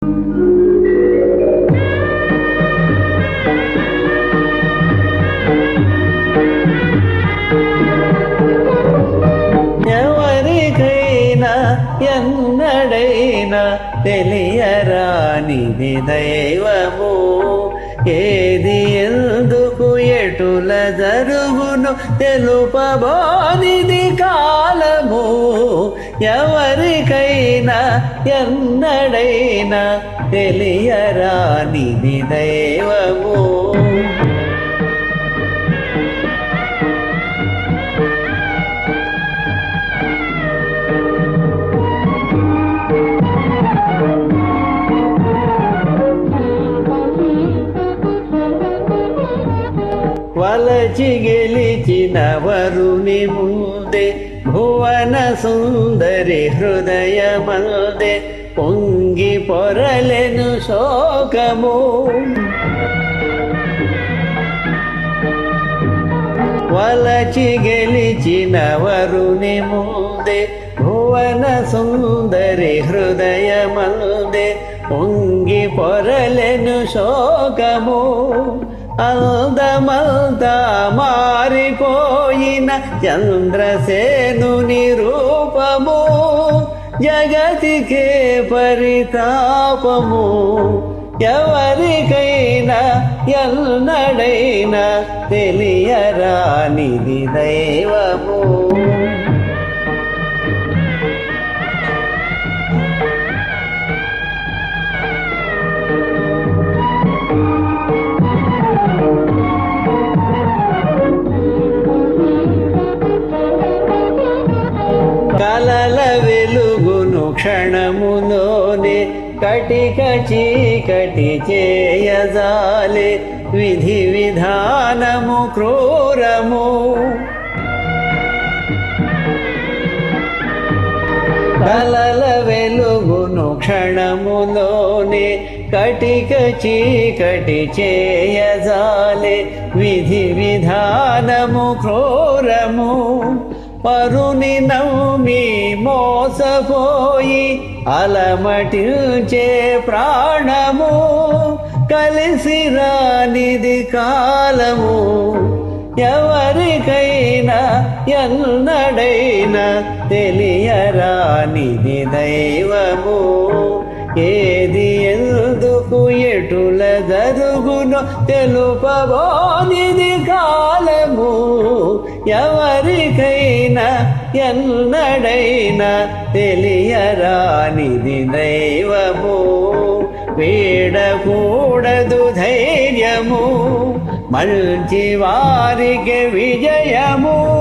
ఎవరికైనా ఎన్నడైనా తెలియరానిది దైవము ఏది ఎందుకు ఎటుల జరుగును తెలుపబోనిది కాలము ఎవరికైనా ఎన్నడైనా తెలియరానిది దైవము వలచి గెలిచిన వరుని ముందే భువన సుందరి హృదయమందే పొంగి పొరలెను శోకము వలచి గెలిచిన వరుని ముందే భువన సుందరి హృదయమందే పొంగి పొరలెను శోకము అందమంతా మారిపోయిన చంద్రసేనుని రూపము జగతికే పరితాపము ఎవరికైనా ఎన్నడైనా తెలియరానిది దైవము కలల వెలుగును క్షణములోనే కటిక చీకటి చేయజాలే విధి విధానము క్రూరము కలల వెలుగును క్షణములోనే కటిక చీకటి చేయజాలే విధి విధానము క్రూరము పరుని నమ్మి మోసపోయి అలమటించే ప్రాణము కలిసి రానిది కాలము ఎవరికైనా ఎన్నడైనా తెలియరానిది దైవము ఏది ఎందుకు ఎటుల జరుగునో తెలుపబోనిది కాలము ఎవరికైనా ఎన్నడైనా తెలియరానిది దైవము వీడకూడదు ధైర్యము మంచి వారికి విజయము